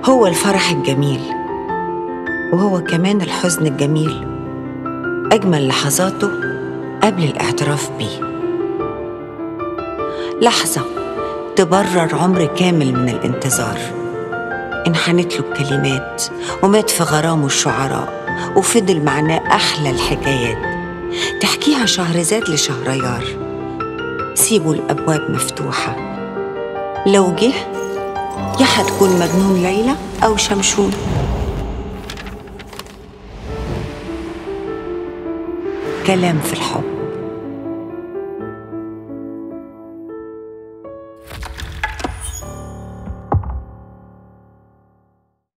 هو الفرح الجميل وهو كمان الحزن الجميل أجمل لحظاته قبل الاعتراف بيه لحظة تبرر عمر كامل من الانتظار انحنت له الكلمات ومات في غرامه الشعراء وفضل معناه أحلى الحكايات تحكيها شهرزاد لشهريار سيبوا الأبواب مفتوحة لو جه يا هتكون مجنون ليلى أو شمشون كلام في الحب